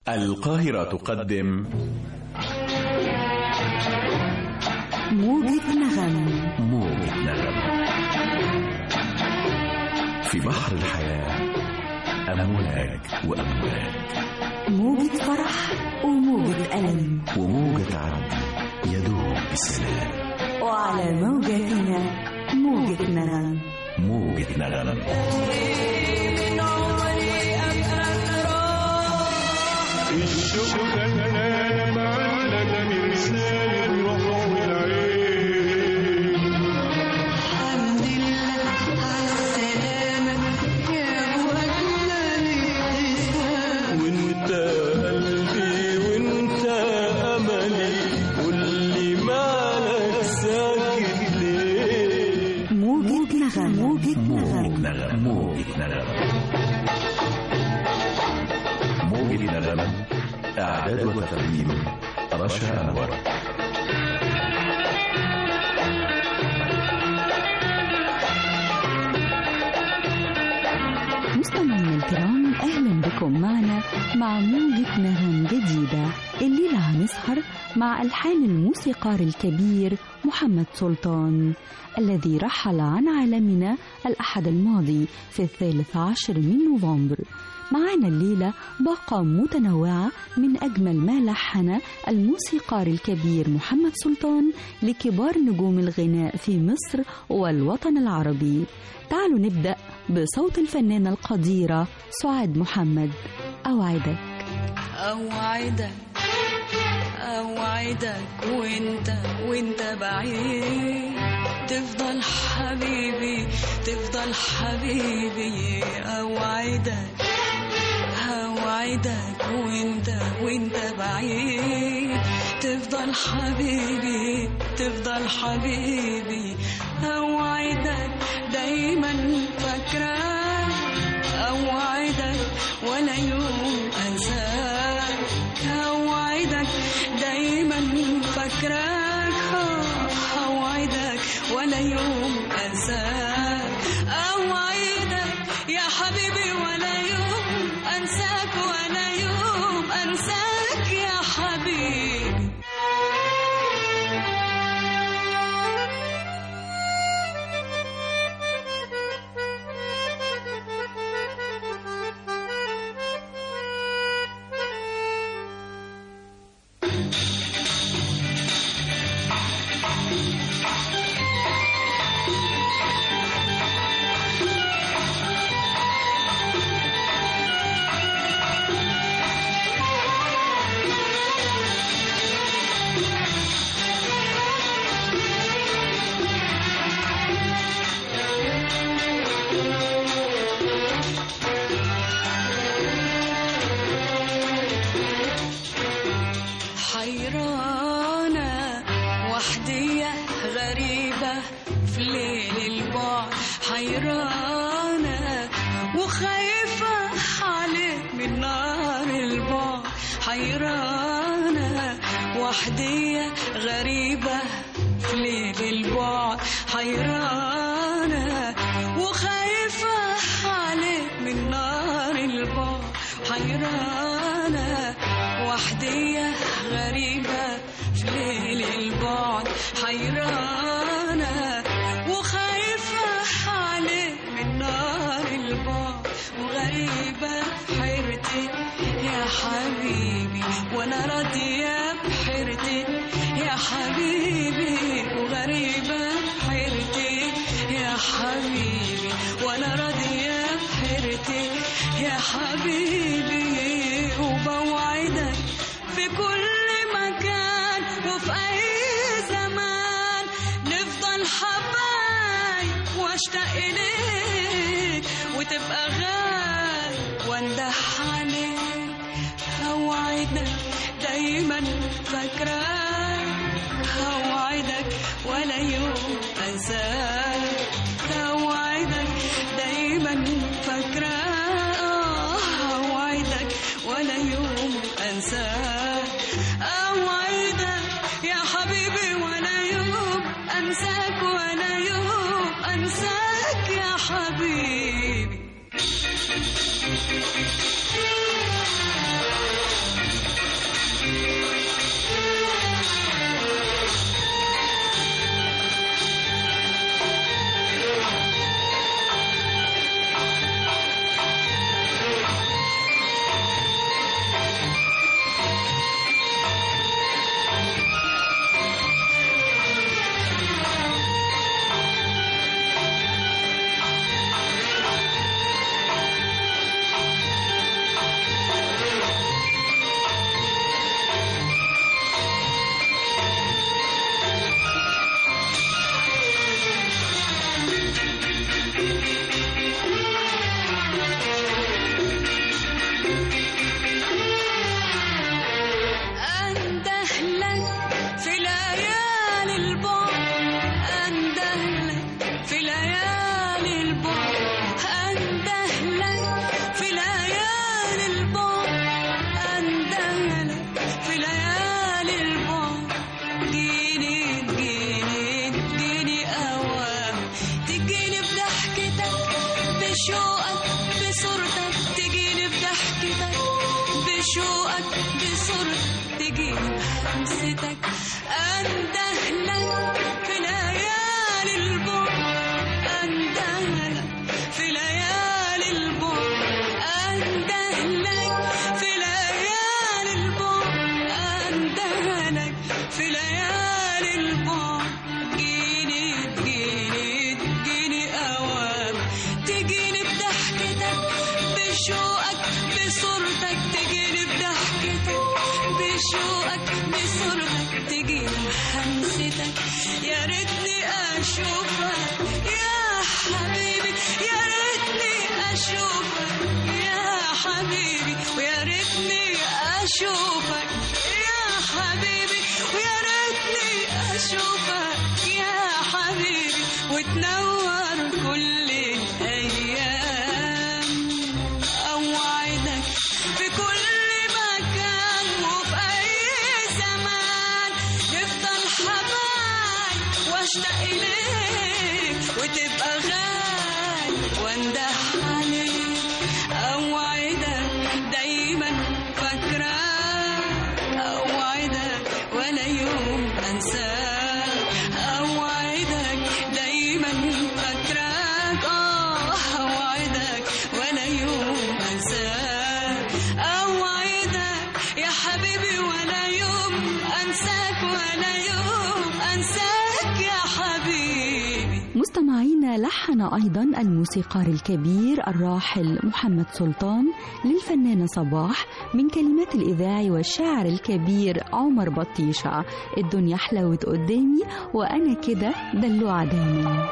القاهرة تقدم موجة نغم موجة نغم في بحر الحياة أمواج وأمواج موجة فرح وموجة ألم وموجة عدل يدوم بسلام وعلى موجتنا موجة نغم موجة نغم الشوق كان معلق مرسال الروح والعين الحمد لله على السلامة يا وجنا الابتسام وانت قلبي وانت املي قولي مالك ساكت ليه موجة نغم موجة موجة نغم نغم موجة نغم موجة نغم إعداد وتقديم رشا أنور مستمعينا الكرام اهلا بكم معنا مع موجة نغم جديدة الليلة هنسهر مع الحان الموسيقار الكبير محمد سلطان الذي رحل عن عالمنا الأحد الماضي في الثالث عشر من نوفمبر معانا الليلة باقة متنوعة من أجمل ما لحن الموسيقار الكبير محمد سلطان لكبار نجوم الغناء في مصر والوطن العربي تعالوا نبدأ بصوت الفنانة القديرة سعاد محمد أوعدك أوعدك أوعدك وانت وانت بعيد تفضل حبيبي تفضل حبيبي أوعدك أوعدك وانت وانت بعيد تفضل حبيبي تفضل حبيبي أوعدك دايما فاكراك أوعدك ولا يوم أنساك أوعدك دايما فاكراك آه، أوعدك ولا يوم أنساك أوعدك يا حبيبي ولا يوم أنساك ولا يوم أنساك يا حبيبي حيرانة وحدية غريبة في ليل البعد حيرانة وخايفة عليك من نار البعد حيرانة وحدية غريبة في ليل البعد حيرانة وخايفة عليك من نار البعد حيرانة وحدية غريبة في ليل البعد حيرانة وخايفة عليك من نار البعد وغريبة في حيرتي يا حبيبي وانا راضية بحيرتي يا حبيبي وغريبة في حيرتي يا حبيبي وانا راضية بحيرتي يا حبيبي وبوعدك في كل مكان وفي أي زمان نفضل حبايب واشتاق إليك وتبقى غالي واندح عليك أوعدك دايما فاكراك أوعدك ولا يوم أنساك أوعدك دايما فاكراك أوعدك ولا يوم أنساك أوعدك يا حبيبي ولا يوم أنساك ولا يوم أنساك يا حبيبي بشوقك بصورتك تجيني بحمستك أندهلك في ليالي البعد أندهلك في ليالي البعد أندهلك في ليالي البعد أندهلك في ليالي البعد تجيني تجيني تجيني أوام تجيني بضحكتك بشوقك بصورتك تجيني بضحكتك بشوقك بصورتك تجيني بحمستك يا ريتني أشوفك يا حبيبي يا ريتني أشوفك يا حبيبي ويا ريتني أشوفك يا حبيبي ويا ريتني أشوفك يا حبيبي وتنور كل الأيام أوعدك في كل مكان وفي أي زمان نفضل حبايب واشتاق إليك وتبقى غالي وانده عليك أوعدك دايما فاكراك أوعدك ولا يوم أنساك أوعدك دايما فاكراك آه أوعدك ولا يوم أنساك أوعدك يا حبيبي ولا يوم أنساك ولا يوم أنساك يا حبيبي مستمعينا لحن أيضا الموسيقار الكبير الراحل محمد سلطان للفنانة صباح من كلمات الإذاعي والشاعر الكبير عمر بطيشة الدنيا حلوت قدامي وأنا كده دلوعة دايما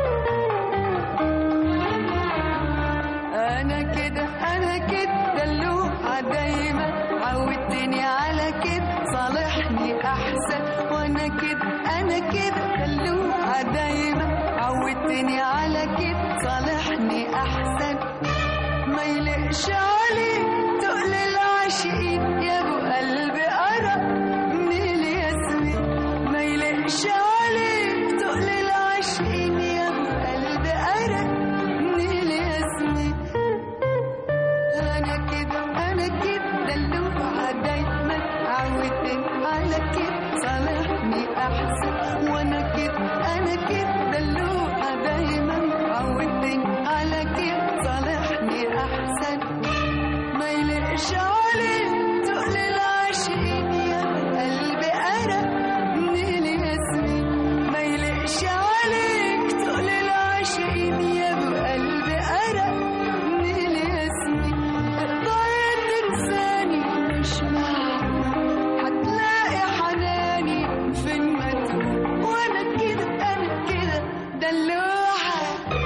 انا كده انا كده دلوعة دايما عودتني على كده صالحني احسن وانا كده انا كده دلوعة دايما عودتني على كده صالحني احسن ما يلقش عليك تقل العاشقين يا ابو قلبي قرب من الياسمين ما يلقش عليك تقل العاشقين يا ابو قلبي قرب من الياسمين انا كده انا كده دلوعة دايما عودتني على كده صالحني احسن وانا كده انا كده دلوعة دايما عودتني على كده صالحني احسن ما يلقش عليك تقل العاشقين يا قلبي قرب من الياسمين ما يلقش عليك تقل العاشقين يا ابو قلبي قرب من الياسمين تقدر تنساني مش معقول هتلاقي حناني فين ما تروح وانا كده انا كده دلوعه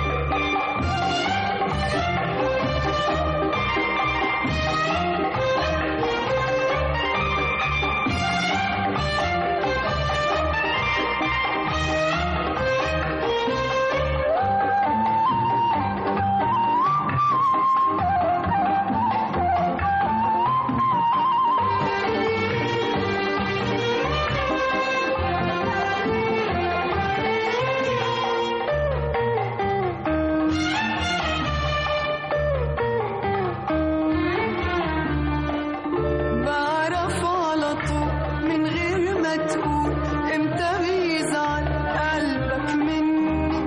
بعرف على طول من غير ما تقول امتى بيزعل قلبك مني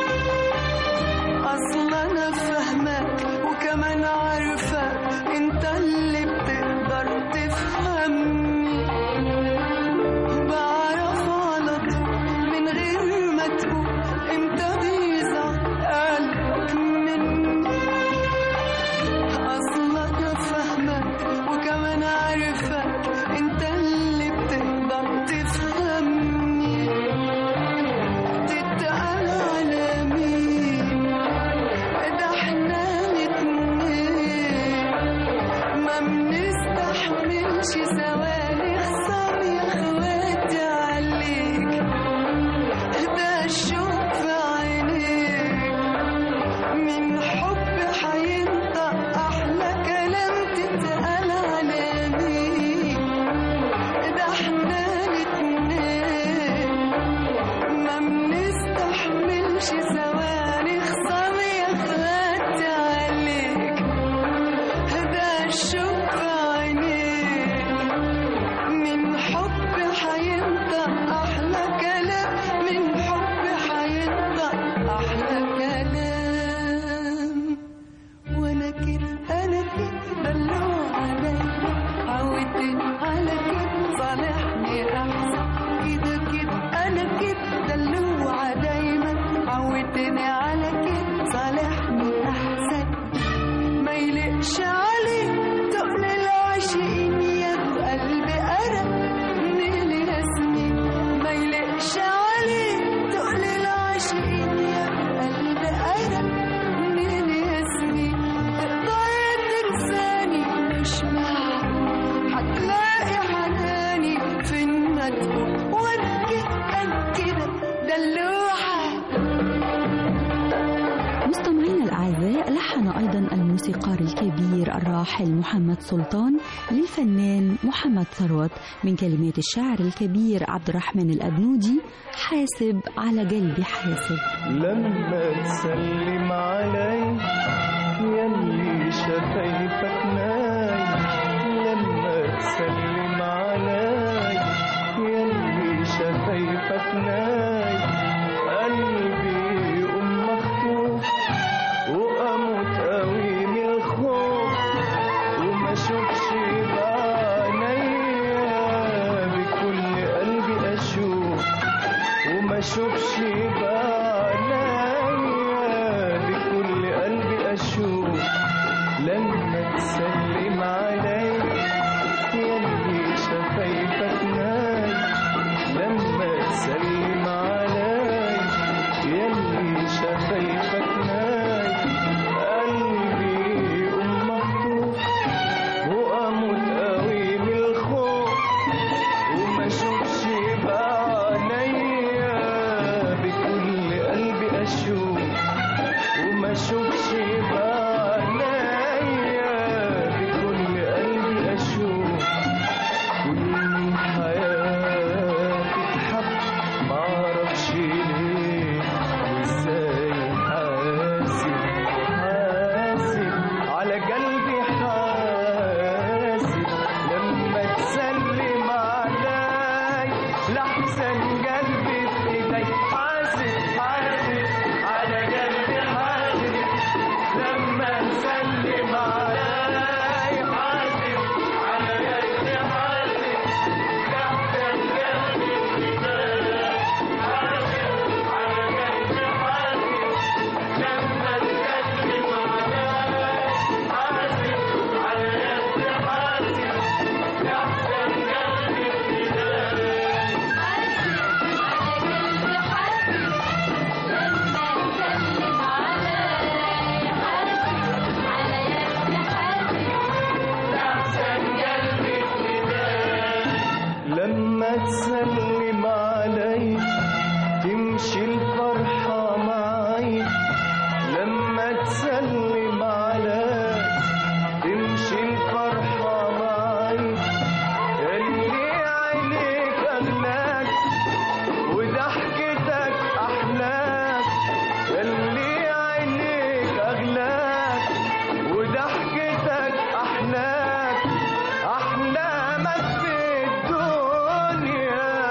اصلا انا فاهمك وكمان عارفه انت اللي بتقدر تفهمني بعرف على طول من غير ما تقول امتى بيزعل قلبك مني اصلا انا فاهمك وكمان عارفك انت اللي بتقدر تفهمني تتقل على مين ده احنا الاتنين ما بنستحملش ثواني خصام يا اخواتي عليك ده الشوق في عينيك من حب حينطق احلى كلام تتقال على مين ده احنا الاتنين ما بنستحملش ثواني خصام يا اخواتي عليك ده الشوق في عينيك ما تقول وارجع كده دلوعة مستمعينا الأعزاء لحن أيضا الموسيقار الكبير الراحل محمد سلطان للفنان محمد ثروت من كلمات الشاعر الكبير عبد الرحمن الأبنودي حاسب على قلبي حاسب لما تسلم علي يلي شفايفك نايم لما تسلم علي يلي شفايفك نايم قلبي يقوم مخطوف واموت قوي من الخوف وما اشوفش بعينيا بكل قلبي اشوف وما اشوفش بعينيا بكل قلبي اشوف لما تسلم علي يلي شفايفك نايم لما تسلم علي يلي شفايفك نايم قلبي يقوم مخطوف واموت قوي من الخوف وما اشوفش بعينيا بكل قلبي اشوف وما اشوفش بعينيا بكل قلبي اشوف كل من حياتي اتحب معرفش ليه وازاي حاسب حاسب على قلبي حاسب لما تسلم علي لحسن قلبي في ايدي حاسب حاسب على قلبي حاسب لما تسلم علي حاسب على قلبي حاسب لحسن قلبي في ايدي حاسب على قلبي حاسب لما تسلم علي حاسب على قلبي حاسب لحسن قلبي في ايدي لما تسلم علي تمشي الفرحة معي لما تسلم علي تمشي الفرحة معي اللي عينيك أغلاك وضحكتك أحلاك اللي عينيك أغلاك وضحكتك أحلاك أحلامك في الدنيا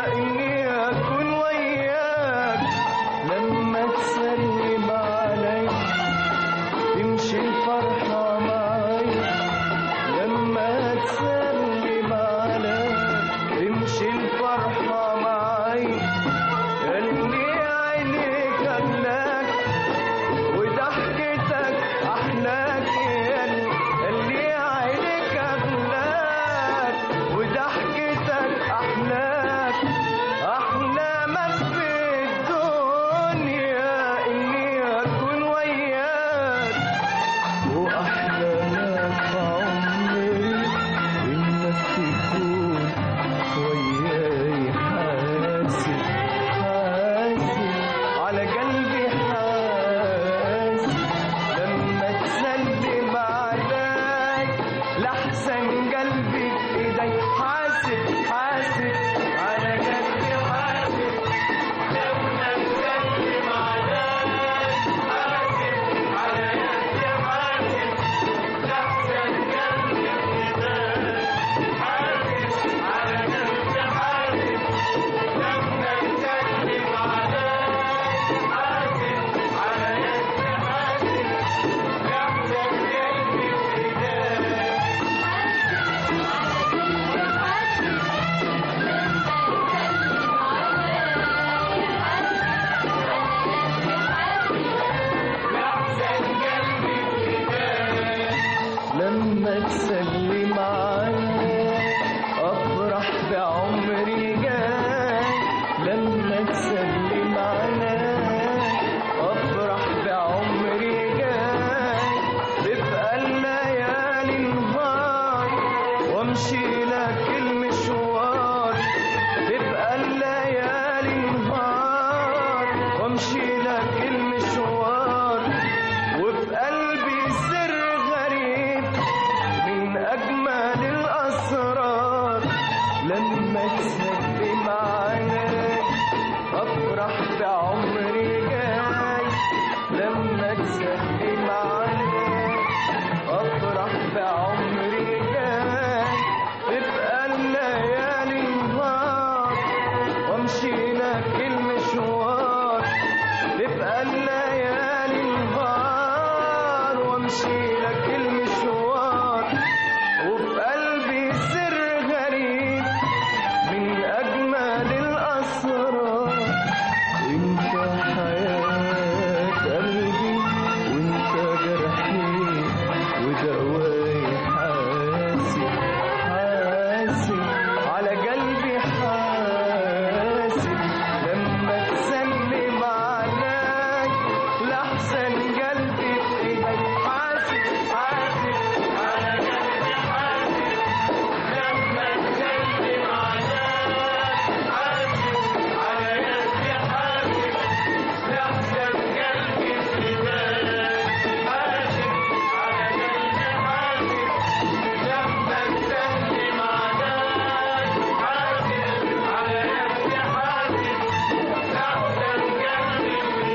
لما تسلم عليك افرح بعمري جاي لما تسلم عليك افرح بعمري جاي تبقى الليالي نهار وامشي لك المشوار تبقى الليالي نهار وامشي لك المشوار وفي قلبي سر غريب من اجمل الاسرار انت حياة قلبي وانت جرحي ودواي حاسب حاسب على قلبي حاسب لما تسلم عليك لحسن قلبي في ايدك حاسب حاسب على قلبي حاسب لما تسلم عليك حاسب على قلبي حاسب لحسن قلبي في ايدك حاسب على قلبي حاسب لما تسلم عليك حاسب على قلبي حاسب لحسن قلبي في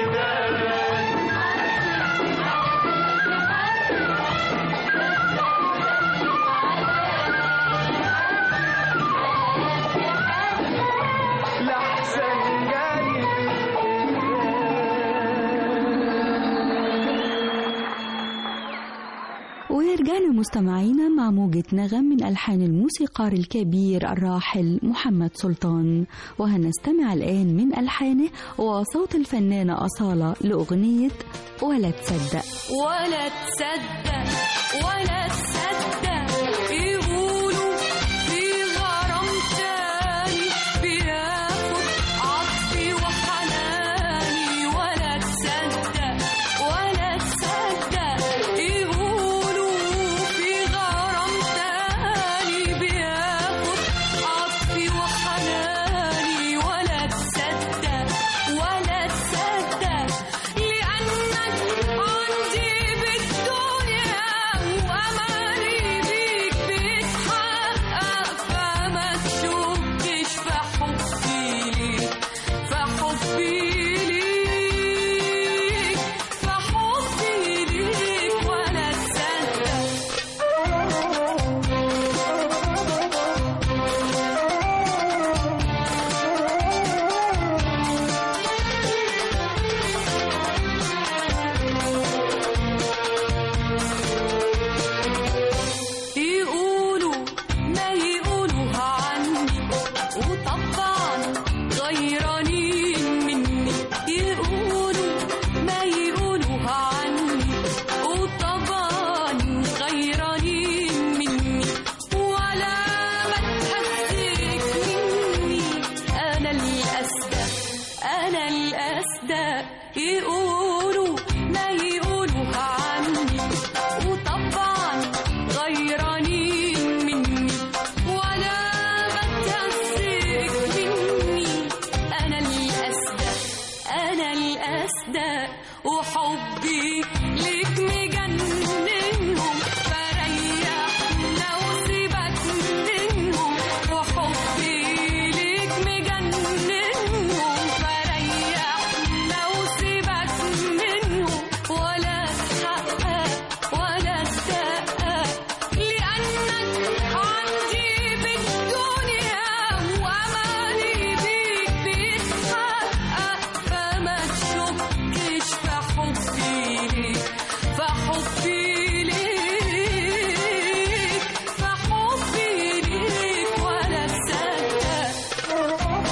ايدك لحسن قلبي ورجعنا مستمعينا مع موجة نغم من ألحان الموسيقار الكبير الراحل محمد سلطان وهنستمع الآن من ألحانه وصوت الفنانة أصالة لأغنية ولا تصدق ولا تصدق ولا تصدق يقولوا في غرام تاني بياخد عطفي وحناني ولا تصدق ولا تصدق يقولوا في غرام تاني بياخد عطفي وحناني ولا تصدق ولا تصدق لأنك عندي بالدنيا وأماني بيك بيتحقق فما تشكش في حبي ليك في حبي ليك في حبي ليك ولا تصدق يقولوا ما يقولوها عني وطبعا غيرانين مني يقولوا ما يقولوها عني وطبعا غيرانين مني ولا بتهزك مني انا الاسدى انا الاسدى يقولوا ما يقولوها عني وطبعا غيرانين مني ولا بتهزك مني انا الاسدى انا الاسدى وحبي ليك مجننهم فريحنا وسيبك منهم وحبي ليك مجننهم فريحنا وسيبك منهم ولا تحقق ولا تدقق لأنك عندي بالدنيا وأماني بيك بيتحقق فما تشكش في حبي ليك في حبي ليك في حبي ليك ولا تصدق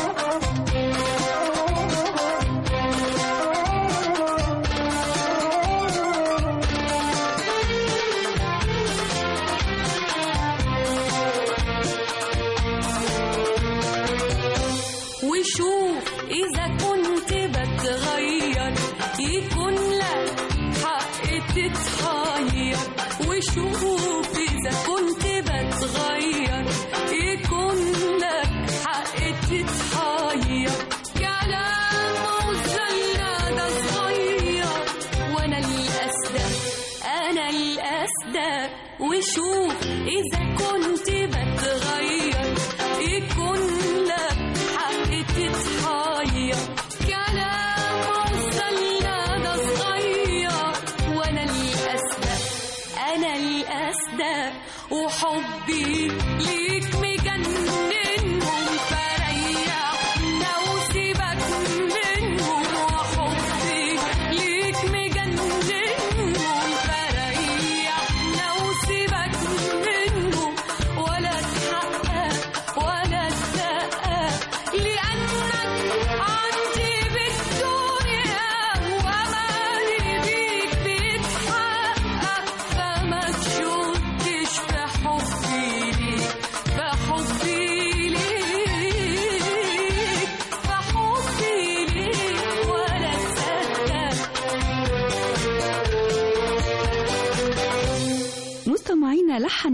وشوف إذا كنت بتغير يكون لك حق تتحير وشوف إذا كنت بتغير يكون لك حق تتحير كلام مزلة ده صغير وأنا الأسدى أنا الأسدى وشوف إذا كنت بتغير يكون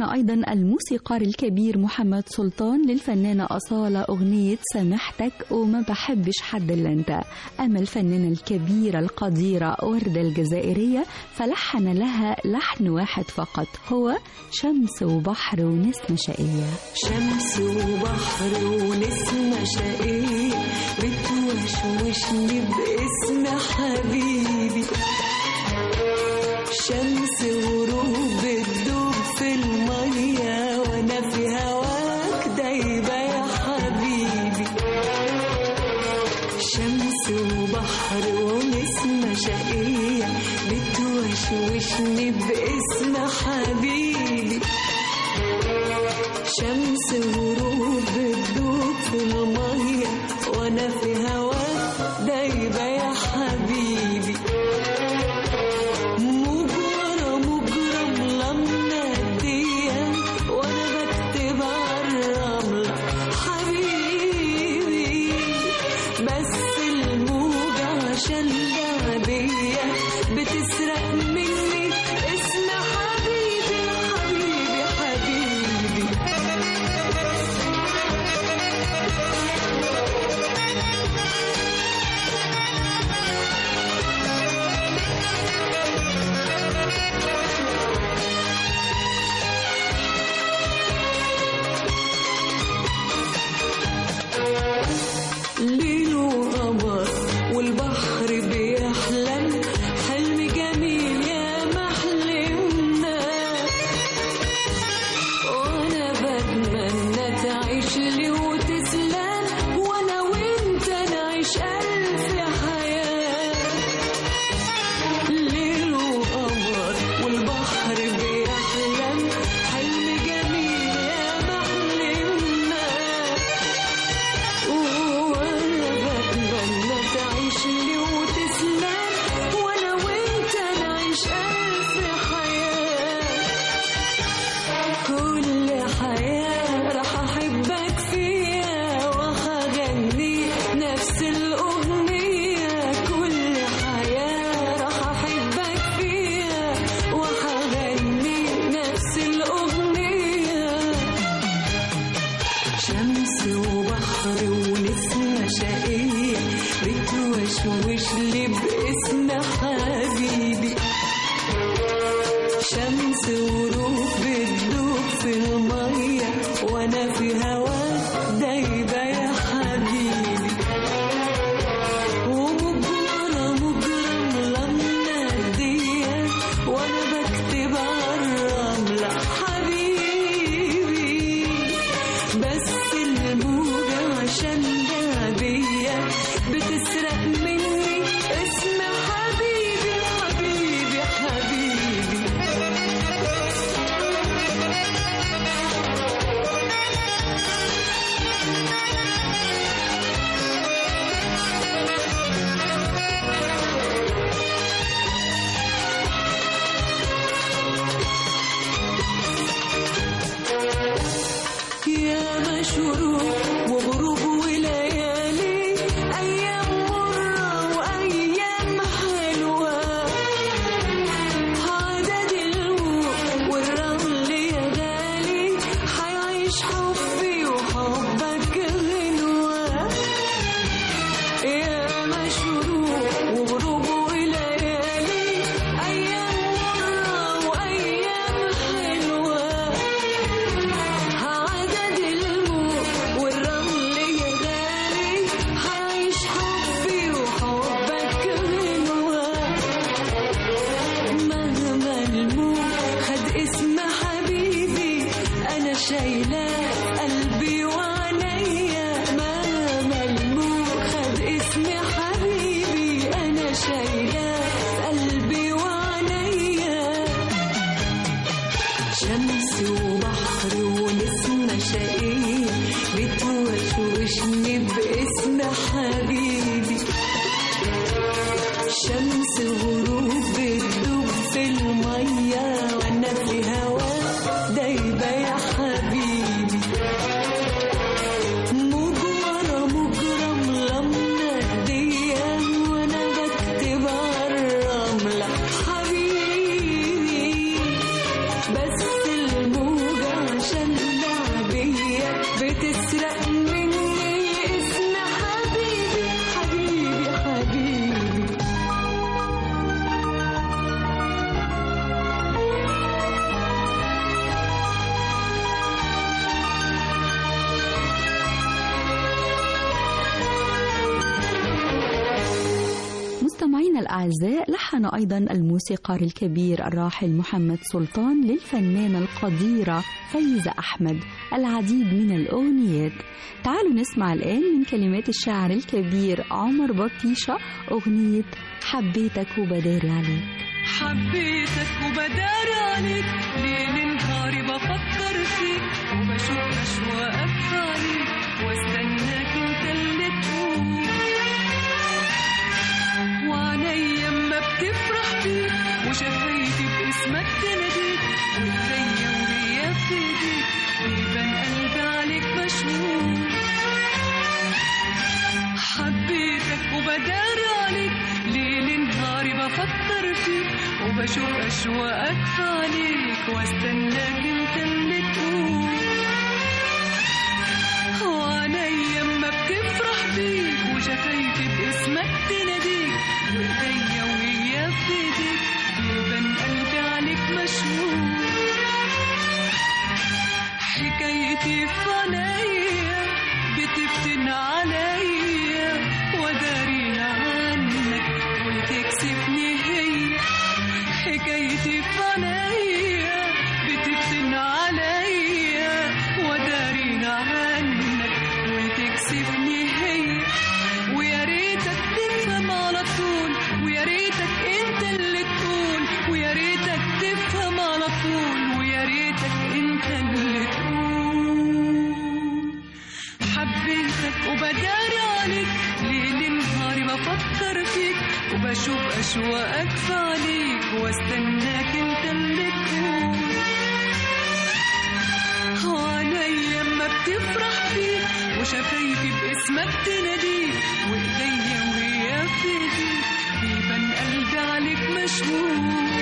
استمع أيضا الموسيقار الكبير محمد سلطان للفنانة أصالة أغنية سامحتك وما بحبش حد إلا أنت أما الفنانة الكبيرة القديرة وردة الجزائرية فلحن لها لحن واحد فقط هو شمس وبحر ونسمة شقية شمس وبحر ونسمة شقية بتوشوشني باسم حبيبي شمس وروح بتدوب في المية وانا في هواك دايبة يا حبيبي شمس وبحر ونسمة شقية بتوشوشني باسم حبيبي شمس وروح بتدوب في المية وانا في هواك دايبة يا حبيبي مجرى مجرى ملمنا الدية وانا بكتب عالرملة حبيبي بس الموجة عشان لعبية بتسرق مني اسم حبيبي حبيبي حبيبي ليل وقمر والبحر بيحلم حلم جميل يا محلمنا وانا بتمنى تعيش لي وتسلم وانا وانت نعيش الف حياه ليل وقمر والبحر بيحلم حلم جميل يا محلمنا وانا بتمنى تعيش لي وتسلم وانا وانت نعيش الف حياه كل حياه راح احبك فيها وهغني نفس الاغنيه كل حياه راح احبك فيها وهغني نفس الاغنيه شمس وبحر ونسمة شقية بتوشوش لي باسم حبيبي شمس وروح بتدوب في المية وانا في هواك دايبة يا حبيبي ومجرى مجرى ملمنا الدية وانا بكتب عالرملة حبيبي بس الموجة عشان لعبية بتسرق مني اسم حبيبي حبيبي حبيبي يا مشروق وغروب وليالي أيام مرة وأيام حلوة عدد الموت والرمل يا غالي حيعيش حبي وحبك غنوة يا مشروق وغروب وليالي أيام مرة وأيام حلوة عدد الموت والرمل بتسرق مني اسم حبيبي حبيبي حبيبي مستمعينا الأعزاء لحن أيضا الموسيقار الكبير الراحل محمد سلطان للفنانة القديرة فايزة أحمد العديد من الأغنيات تعالوا نسمع الآن من كلمات الشاعر الكبير عمر بطيشة أغنية حبيتك وبداري عليك حبيتك وبدار عليك ليل نهاري بفكر فيك وبشوف أشواقك عليك واستناك انت اللي تقول وعينيا اما بتفرح بيك وشفايفي باسمك تناديك وايديا وهي في ايديك بيبان قلبي عليك مشغول حبيتك وبدار عليك ليل نهاري بفكر فيك وبشوف أشواقك في عليك واستناك انت اللي تقول وعينيا اما بتفرح بيك وشفايفي باسمك تناديك وايديا وهي في ايديك بيبان قلبي عليك مشغول حكايتي في عينيا بتفتن عليا وداريها عنك وتكسفني هي حكايتي في عينيا بتفتن عليا وداريها عنك وتكسفني هي ويا ريتك تفهم على طول ويا ريتك انت اللي تقول ويا ريتك تفهم على طول ويا ريتك انت اللي تقول حبيتك وبدار عليك ليل نهاري بفكر فيك وبشوف اشواقك في عليك واستناك انت اللي تقول عينيا اما بتفرح فيك وشفايفي باسمك تناديك وايديا وهي في ايديك بيبان قلبي عليك مشغول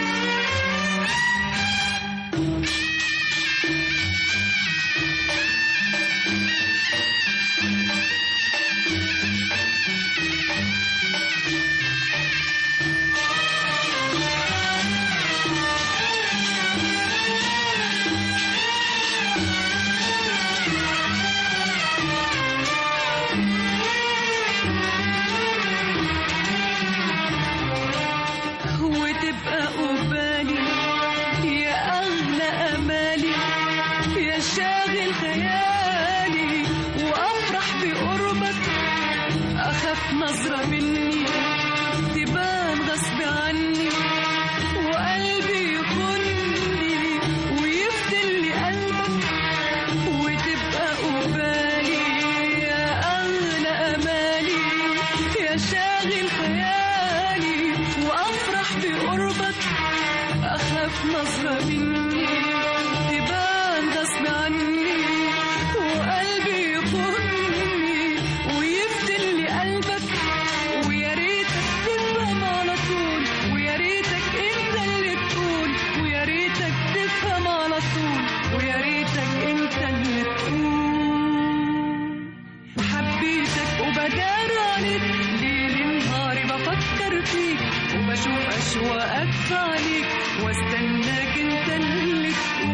وتبقى قبالي يا أغلى أمالي يا شاغل خيالي وأفرح بقربك أخاف نظرة مني تبان غصب عني وقلبي يخني ويفتل لي قلبك وتبقى قبالي يا أغلى أمالي يا شاغل خيالي وأفرح بقربك أخاف نظرة مني تبان غصب عني وقلبي يخني ويفتل لي قلبك ويا ريتك تفهم على طول ويا ريتك انت اللي تقول ويا ريتك تفهم على طول ويا ريتك انت اللي تقول حبيتك وبدار عليك ليل نهاري بفكر فيك وبشوف أشواقك في عليك واستناك انت اللي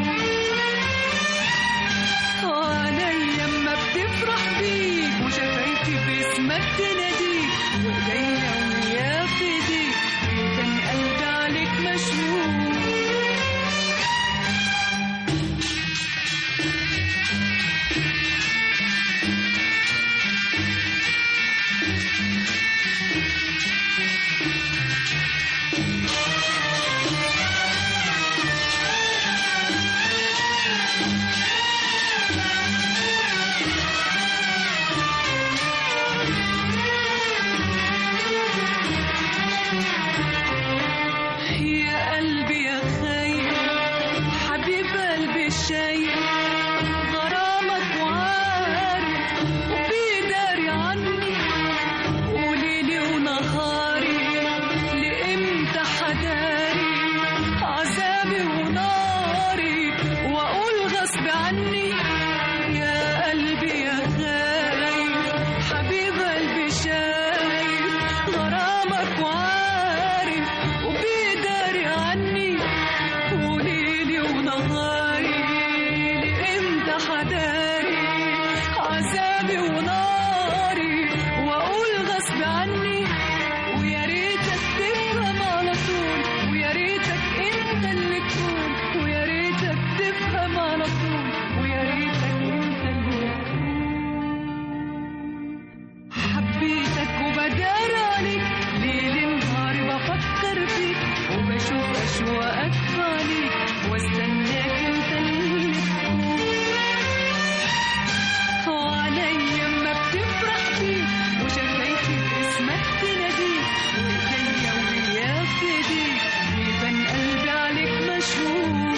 تقول عينيا اما بتفرح بيك وشفايفي باسمك تناديك وايديا ويا في ايديك بيبان قلبي عليك مشغول قلبي وناري واقول غصب عني ويا ريتك تفهم على طول ويا ريتك انت اللي تقول ويا ريتك تفهم على طول ويا ريتك انت اللي حبيتك وبدار عليك ليل نهار بفكر فيك وبشوف اشواقك في عليك واستناك انت اللي تكون وعليا ما بتفرح بيك وشفايفي باسمك تناديك وايديا وياك في ايديك بيبان قلبي عليك مشهور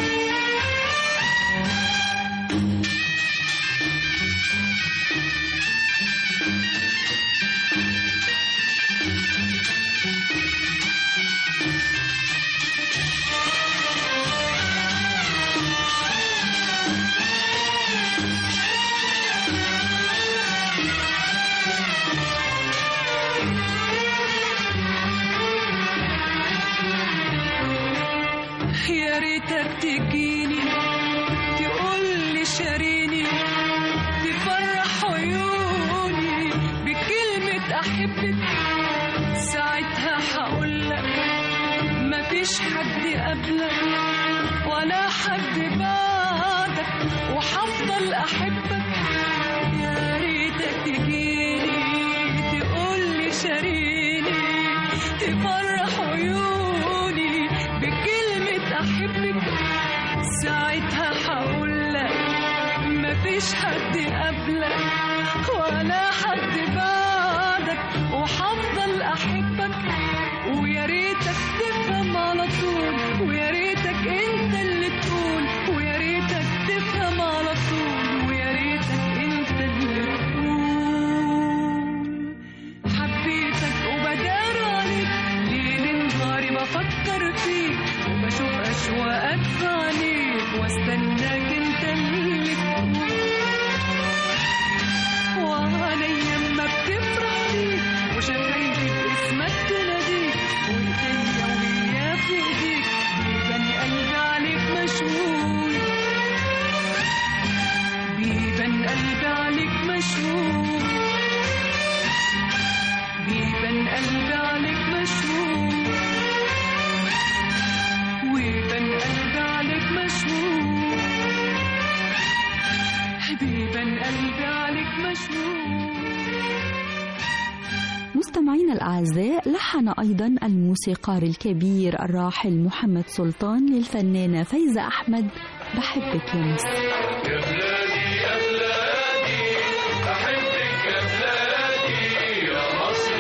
يا ريتك تجيني تقول لي شاريني تفرح عيوني بكلمة أحبك ساعتها هقولك مفيش حد قبلك ولا حد بعدك وهفضل أحبك يا ريتك تجيني تقول لي شاريني تفرح عيوني بكلمة أحبك ساعتها هقولك مفيش حد قبلك ولا حد بعدك وهفضل أحبك ويا ريتك تفهم على طول ويا ريتك انت اللي تقول ويا ريتك تفهم على طول ويا ريتك انت اللي تقول حبيتك وبدار عليك ليل نهاري بفكر فيك وبشوف أشواقك في عينيك واستناك انت اللي تقول وعليا ما بتفرح بيك وشفايفي باسمك تناديك وايديا ويا في ايديك بيبان قلبي عليك مشغول بيبان قلبي عليك مشغول بيبان قلبي عليك مشغول ويبان قلبي عليك مشغول بيبان قلبي عليك مشغول مستمعينا الأعزاء لحن أيضا الموسيقار الكبير الراحل محمد سلطان للفنانة فايزة أحمد بحبك يا مصر يا بلادي يا بلادي بحبك يا بلادي يا مصر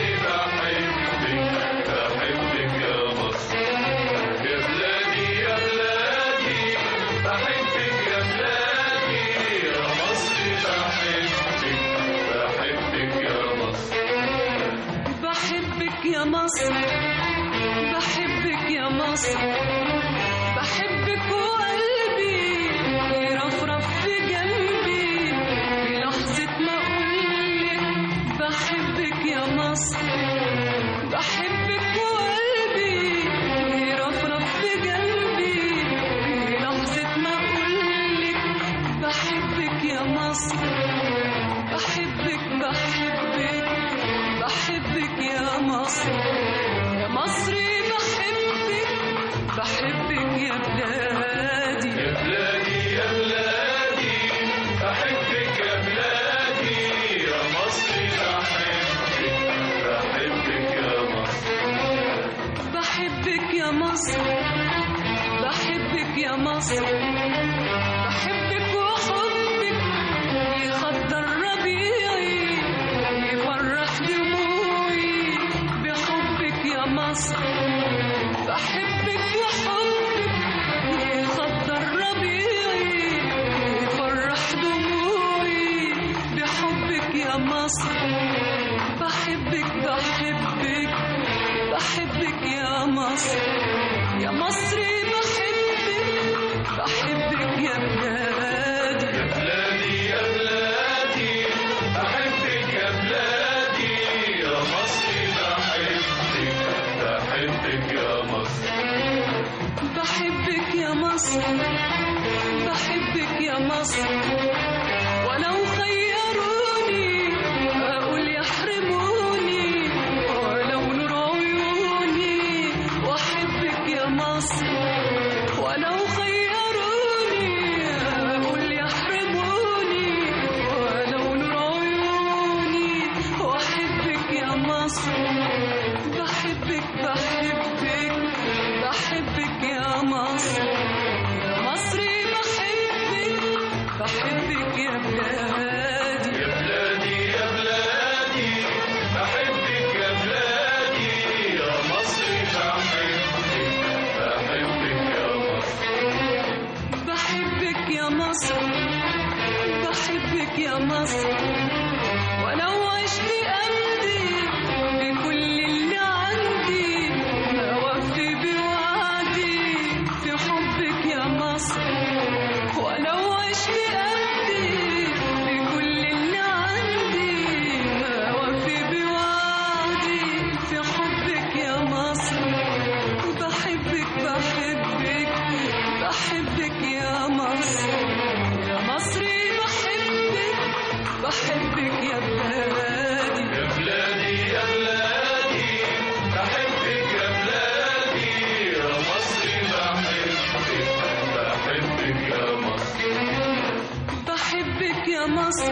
بحبك بحبك يا مصر يا بلادي يا بلادي بحبك يا بلادي يا مصر بحبك بحبك يا مصر بحبك يا مصر بحبك يا مصر بحبك وقلبي يرفرف في جنبي في لحظة ما أقولك بحبك يا مصر بحبك وقلبي يرفرف في جنبي في لحظة ما أقولك بحبك يا مصر بحبك بحبك بحبك يا مصر يا مصري بحبك بحبك يا بلادي يا بلادي يا بلادي بحبك يا بلادي يا مصر بحبك بحبك يا مصر بحبك يا مصر بحبك يا مصر بحبك وحبك يخضر ربيعي يفرح دموعي بحبك يا مصر بحبك وحبك يخضر ربيعي يفرح دموعي بحبك يا مصر بحبك بحبك بحبك يا مصر يا مصري بحبك بحبك يا بلادي يا بلادي يا بلادي بحبك يا بلادي يا مصر بحبك بحبك يا مصر بحبك يا مصر بحبك يا مصر ولو خيروني مصر بحبك بحبك بحبك يا مصر يا مصري بحبك بحبك يا بلادي يا بلادي يا بلادي بحبك يا بلادي يا مصر بحبك بحبك يا مصر بحبك يا مصر بحبك يا مصر ولو عشت أمضي بكل اللي عندي ما وفي بوعدي في حبك يا مصر ولو عشت أمضي بكل اللي عندي ما وفي بوعدي في حبك يا مصر بحبك بحبك بحبك يا مصر يا مصري بحبك بحبك يا بلادي يا بلادي يا بلادي بحبك يا بلادي يا مصر بحبك بحبك يا مصر بحبك يا مصر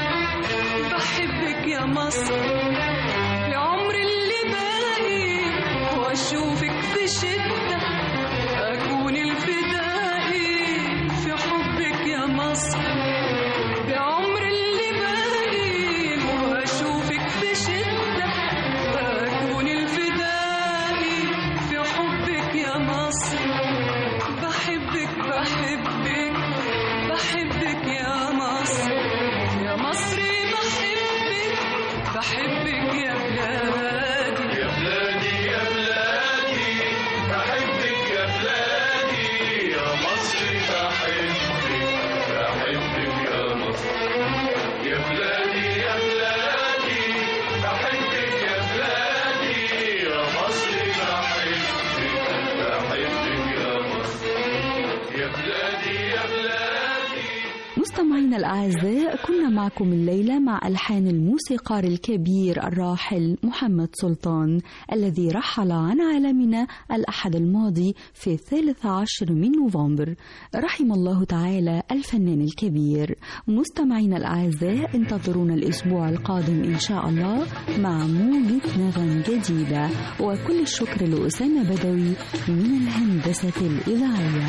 بحبك يا مصر لعمر اللي باقي واشوفك بشدة اكون الفدائي في حبك يا مصر بعمر اللي باقي واشوفك بشدة اكون الفدائي في حبك يا مصر بحبك بحبك بحبك يا مصر يا مصري بحبك بحبك يا بلادي يا بلادي يا بلادي بحبك يا بلادي يا مصر بحبك بحبك يا مصر يا بلادي يا بلادي بحبك يا بلادي يا مصر بحبك بحبك يا مصر يا بلادي يا بلادي مستمعينا الأعزاء كنا معكم الليلة مع ألحان الموسيقار الكبير الراحل محمد سلطان الذي رحل عن عالمنا الأحد الماضي في الثالث عشر من نوفمبر رحم الله تعالى الفنان الكبير مستمعينا الأعزاء انتظرونا الأسبوع القادم إن شاء الله مع موجة نغم جديدة وكل الشكر لأسامة بدوي من الهندسة الإذاعية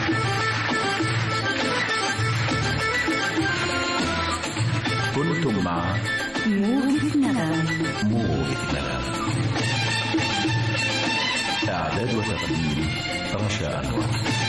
كنتم مع موجة نغم موجة نغم إعداد وتقديم رشا أنور